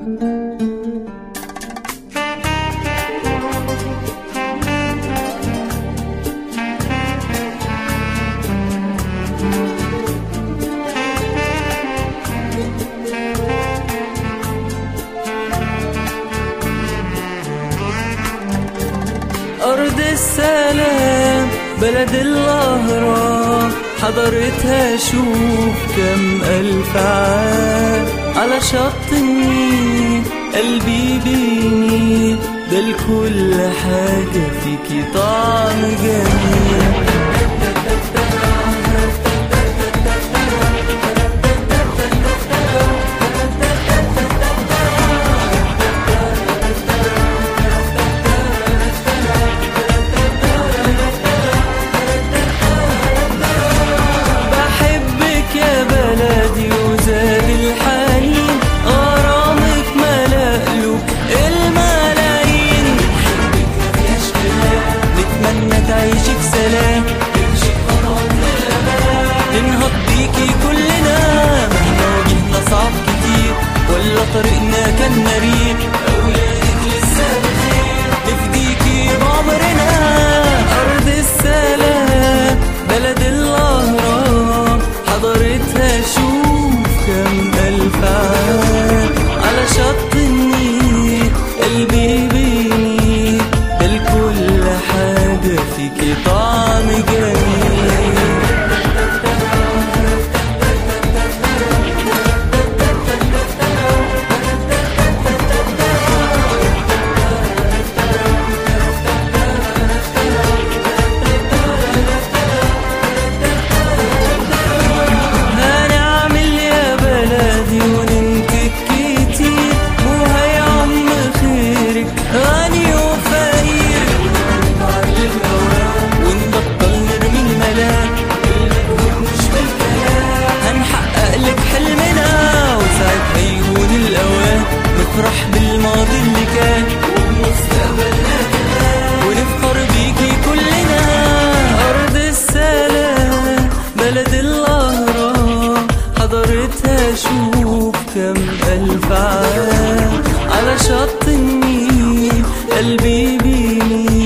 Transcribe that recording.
أرض السلام بلد الأهرام حضرتها شوف كم ألف عام على شط النيل قلبي بيميل ده لكل حاجة فيكي طعم جميل بحبك يا بلدي وزاد الحنين غرامك ملألو الملايين بحبك ما فيهاش كلام نتمنى تعيشي في سلام تمشي ننهض بيكي كلنا مهما واجهنا صعب كتير ولا طريقنا كان مرير أولادك لسه بخير نفديكي بعمرنا أرض السلام بلد الأهرام حضرتها شوف كم ألف عام على شط النيل قلبي بيميل ده لكل حاجة فيكي طعم جميل هنعمل يا بلدي وننتج كتير وهيعم خيرك غني وفقير ونبطل نرمي الملاك مش بالكلام هنحقق لك حلمنا وساعتها يهون الأوان نفرح بالماضي اللي كان وبمستقبلنا كمان ونفخر بيكي كلنا أرض السلام بلد الأهرام حضرتها شوف كم ألف عام على شط النيل قلبي بيميل